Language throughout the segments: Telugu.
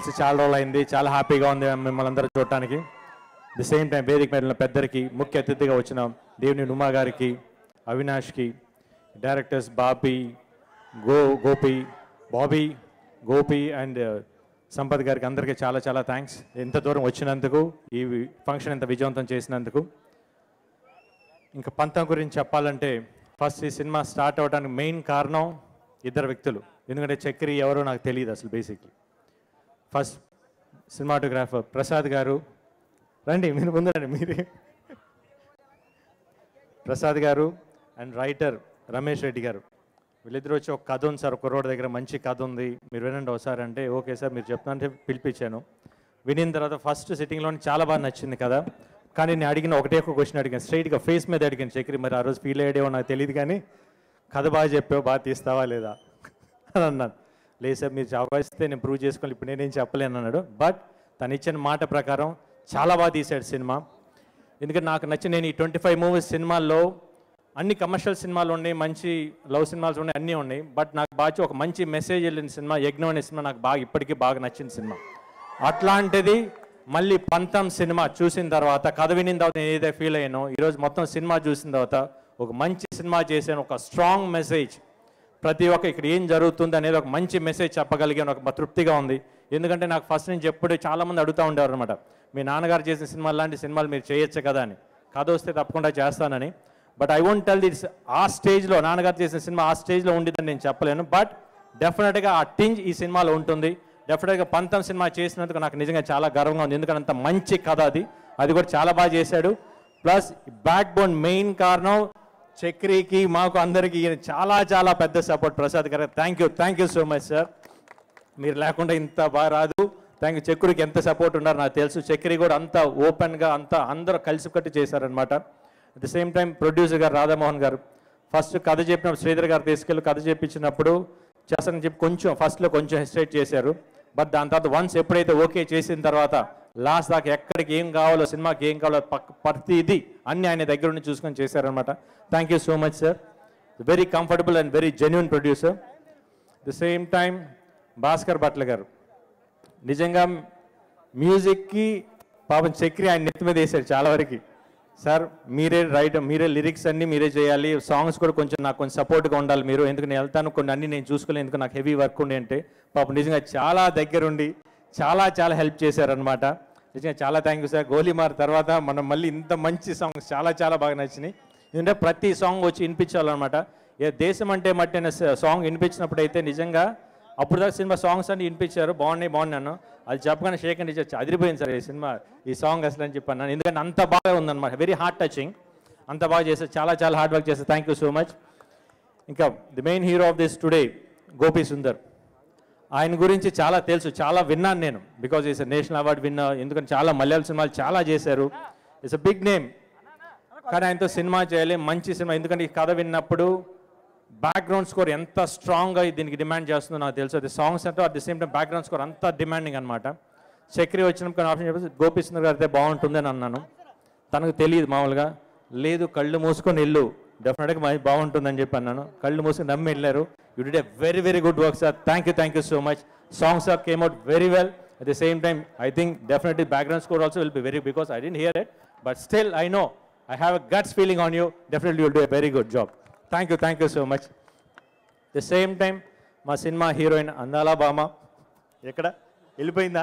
కలిసి చాలా రోజులు అయింది చాలా హ్యాపీగా ఉంది మిమ్మల్ని అందరూ చూడటానికి ది సేమ్ టైం వేదిక మీద ఉన్న పెద్దరికి ముఖ్య అతిథిగా వచ్చిన దేవుని ఉమా గారికి అవినాష్కి డైరెక్టర్స్ బాబీ గో గోపి బాబీ గోపి అండ్ సంపత్ గారికి అందరికీ చాలా చాలా థ్యాంక్స్ ఇంత దూరం వచ్చినందుకు ఈ ఫంక్షన్ ఇంత విజయవంతం చేసినందుకు ఇంకా పంతం గురించి చెప్పాలంటే ఫస్ట్ ఈ సినిమా స్టార్ట్ అవడానికి మెయిన్ కారణం ఇద్దరు వ్యక్తులు ఎందుకంటే చక్రి ఎవరో నాకు తెలియదు అసలు బేసిక్లీ ఫస్ట్ సినిమాటోగ్రాఫర్ ప్రసాద్ గారు రండి మీరు ముందు రండి మీరే ప్రసాద్ గారు అండ్ రైటర్ రమేష్ రెడ్డి గారు వీళ్ళిద్దరు వచ్చి ఒక కథ ఉంది సార్ ఒక రోడ్ దగ్గర మంచి కథ ఉంది మీరు వినండి ఒకసారి అంటే ఓకే సార్ మీరు చెప్తానంటే పిలిపించాను వినిన తర్వాత ఫస్ట్ సిట్టింగ్లోనే చాలా బాగా నచ్చింది కదా కానీ నేను అడిగిన ఒకటే ఒక క్వశ్చన్ అడిగాను స్ట్రైట్గా ఫేస్ మీద అడిగాను చక్రి మరి ఆ రోజు ఫీల్ అయ్యేవో నాకు తెలియదు కానీ కథ బాగా చెప్పావు బాగా తీస్తావా లేదా అని అన్నాను లేదు సార్ మీరు అవకాశిస్తే నేను ప్రూవ్ చేసుకోవాలి ఇప్పుడు నేనేం చెప్పలేను అన్నాడు బట్ తను ఇచ్చిన మాట ప్రకారం చాలా బాగా తీశాడు సినిమా ఎందుకంటే నాకు నచ్చిన నేను ఈ ట్వంటీ ఫైవ్ మూవీస్ సినిమాల్లో అన్ని కమర్షియల్ సినిమాలు ఉన్నాయి మంచి లవ్ సినిమాలు ఉన్నాయి అన్నీ ఉన్నాయి బట్ నాకు బాగా ఒక మంచి మెసేజ్ వెళ్ళిన సినిమా యజ్ఞం అనే సినిమా నాకు బాగా ఇప్పటికీ బాగా నచ్చిన సినిమా అట్లాంటిది మళ్ళీ పంతం సినిమా చూసిన తర్వాత కథ వినిన తర్వాత నేను ఏదైతే ఫీల్ అయ్యానో ఈరోజు మొత్తం సినిమా చూసిన తర్వాత ఒక మంచి సినిమా చేశాను ఒక స్ట్రాంగ్ మెసేజ్ ప్రతి ఒక్క ఇక్కడ ఏం జరుగుతుంది అనేది ఒక మంచి మెసేజ్ చెప్పగలిగాను ఒక తృప్తిగా ఉంది ఎందుకంటే నాకు ఫస్ట్ నుంచి ఎప్పుడు చాలామంది అడుగుతూ ఉండేవారు అనమాట మీ నాన్నగారు చేసిన సినిమాలు లాంటి సినిమాలు మీరు చేయొచ్చు కదా అని కథ వస్తే తప్పకుండా చేస్తానని బట్ ఐ వోంట్ టెల్ దిట్స్ ఆ స్టేజ్లో నాన్నగారు చేసిన సినిమా ఆ స్టేజ్లో ఉండిద్దని నేను చెప్పలేను బట్ డెఫినెట్గా ఆ టింజ్ ఈ సినిమాలో ఉంటుంది డెఫినెట్గా పంతం సినిమా చేసినందుకు నాకు నిజంగా చాలా గర్వంగా ఉంది ఎందుకంటే అంత మంచి కథ అది అది కూడా చాలా బాగా చేశాడు ప్లస్ బ్యాక్ బోన్ మెయిన్ కారణం చక్రికి మాకు అందరికీ ఈయన చాలా చాలా పెద్ద support Prasad garu thank you thank you so much sir మీరు లేకుండా ఇంత బాగా రాదు థ్యాంక్ యూ చక్రికి ఎంత సపోర్ట్ ఉన్నారు నాకు తెలుసు చక్రి కూడా అంత ఓపెన్గా అంత అందరూ కలిసి కట్టి చేశారనమాట at the same time producer garu Radhamohan గారు ఫస్ట్ కథ చెప్పినప్పుడు శ్రీధర్ గారు తీసుకెళ్ళి కథ చెప్పించినప్పుడు చేస్తానని చెప్పి కొంచెం ఫస్ట్లో కొంచెం హెసిటేట్ చేశారు బట్ దాని తర్వాత వన్స్ ఎప్పుడైతే ఓకే చేసిన తర్వాత లాస్ట్ దాకా ఎక్కడికి ఏం కావాలో సినిమాకి ఏం కావాలో పక్క ప్రతిదీ అన్ని ఆయన దగ్గర ఉండి చూసుకొని చేశారనమాట thank you so much sir very comfortable and very genuine producer the same time Bhaskar Bhatla గారు నిజంగా మ్యూజిక్కి పాపం చక్రి ఆయన నెత్తి మీద వేశారు చాలా వరకు సార్ మీరే రైట్ మీరే లిరిక్స్ అన్ని మీరే చేయాలి సాంగ్స్ కూడా కొంచెం నాకు కొంచెం సపోర్ట్గా ఉండాలి మీరు ఎందుకు నేను వెళ్తాను కొన్ని అన్ని నేను చూసుకోలేదు ఎందుకు నాకు హెవీ వర్క్ ఉండే అంటే పాపం నిజంగా చాలా దగ్గరుండి చాలా చాలా హెల్ప్ చేశారనమాట నిజంగా చాలా థ్యాంక్ యూ సార్ గోలీమార్ తర్వాత మనం మళ్ళీ ఇంత మంచి సాంగ్స్ చాలా చాలా బాగా నచ్చినాయి ఎందుకంటే ప్రతి సాంగ్ వచ్చి వినిపించాలన్నమాట ఏ దేశం అంటే మట్టి అనే సాంగ్ వినిపించినప్పుడు అయితే నిజంగా అప్పుడు దాకా సినిమా సాంగ్స్ అన్ని వినిపించారు బాగున్నాయి బాగున్నాను అది చెప్పగానే షేక్ అండ్ ఇచ్చి అదిరిపోయింది సార్ ఈ సినిమా ఈ సాంగ్ అసలు అని చెప్పాను ఎందుకంటే అంత బాగా ఉందన్నమాట వెరీ హార్ట్ టచింగ్ అంత బాగా చేశారు చాలా చాలా హార్డ్ వర్క్ చేశారు థ్యాంక్ యూ సో మచ్ ఇంకా the main hero of this today Gopi Sundar ఆయన గురించి చాలా తెలుసు చాలా విన్నాను నేను బికాజ్ ఈస్ నేషనల్ అవార్డు విన్నా ఎందుకంటే చాలా మలయాళ సినిమాలు చాలా చేశారు ఇట్స్ అ బిగ్ నేమ్ కానీ ఆయనతో సినిమా చేయాలి మంచి సినిమా ఎందుకంటే ఈ కథ విన్నప్పుడు బ్యాక్గ్రౌండ్ స్కోర్ ఎంత స్ట్రాంగ్గా దీనికి డిమాండ్ చేస్తుందో నాకు తెలుసు అది సాంగ్స్ అంటే at the same time background score అంత డిమాండింగ్ అనమాట చక్రి వచ్చినప్పుడు ఆప్షన్ చెప్పేసి గోపిసుందర్ గారు అయితే బాగుంటుంది అని అన్నాను తనకు తెలియదు మామూలుగా లేదు కళ్ళు మూసుకొని వెళ్ళు డెఫినెట్గా మంచి బాగుంటుందని చెప్పి అన్నాను కళ్ళు మూసుకొని నమ్మి వెళ్ళారు you did a very very good work sir thank you thank you so much songs are came out very well at the same time I think definitely background score also will be very because I didn't hear it but still I know I have a guts feeling on you definitely will do a very good job thank you thank you so much the same time మా సినిమా హీరోయిన్ అందాలా బామ ఎక్కడ వెళ్ళిపోయిందా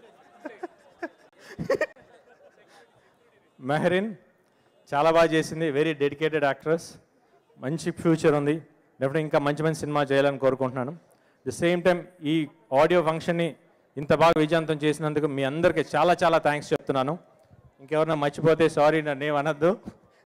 మెహరిన్ చాలా బాగా చేసింది వెరీ డెడికేటెడ్ యాక్ట్రెస్ మంచి ఫ్యూచర్ ఉంది డెఫినెట్ ఇంకా మంచి మంచి సినిమా చేయాలని కోరుకుంటున్నాను ద సేమ్ టైం ఈ ఆడియో ఫంక్షన్ని ఇంత బాగా విజయవంతం చేసినందుకు మీ అందరికీ చాలా చాలా థ్యాంక్స్ చెప్తున్నాను ఇంకెవరన్నా మర్చిపోతే సారీ నన్ను ఏమనద్దు